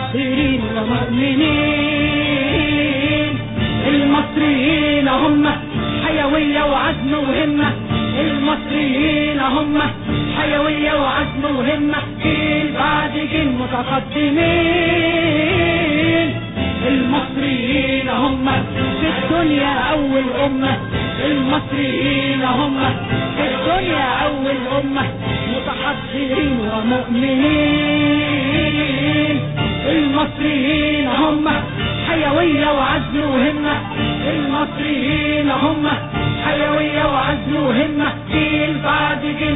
متحضرين ومؤمنين المصريين هم حيوية وعزم وهمة المصريين هم حيوية وعزم وهمة جيل بعد جيل متقدمين المصريين هم في الدنيا أول أمة المصريين هم في الدنيا أول أمة متحضرين ومؤمنين المصريين هم حيوية وعزم وهمة المصريين هم حيوية وعزم وهمة جيل بعد جيل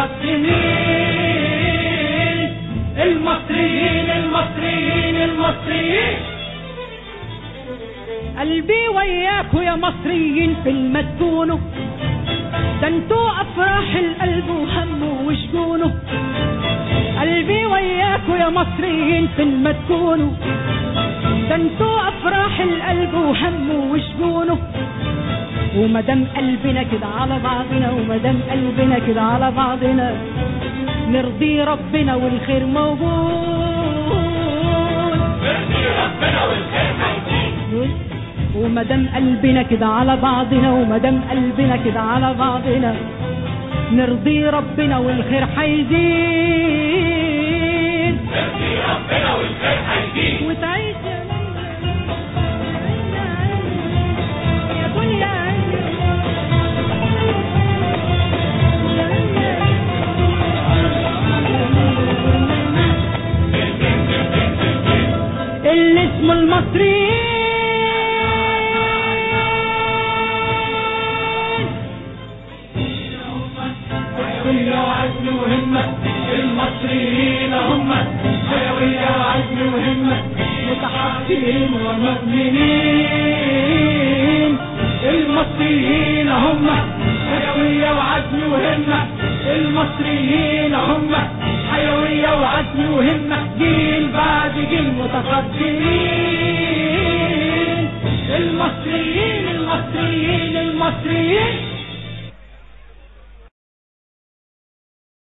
متقدمين المصريين المصريين المصريين قلبي وياكوا يا مصريين في المدفونه ده انتوا افراح القلب وهمه وشجونه قلبي وياكوا يا مصريين في المدفونه ده انتوا افراح القلب وهمه وشجونه ومدام قلبنا كده على بعضنا ومدام قلبنا كده على بعضنا نرضي ربنا والخير موجود ومدام قلبنا كده على بعضنا ومدام قلبنا كده على بعضنا نرضي ربنا والخير هيزيد وتعيش يا يا دنيا اللي اسمه المصريين كل عزم وهمة المصريين هم حيوية وعزم وهمة متحضرين ومؤمنين المصريين هم حيوية وعزم وهمة المصريين هم حيوية وعزم وهمة جيل بعد جيل متقدمين المصريين المصريين المصريين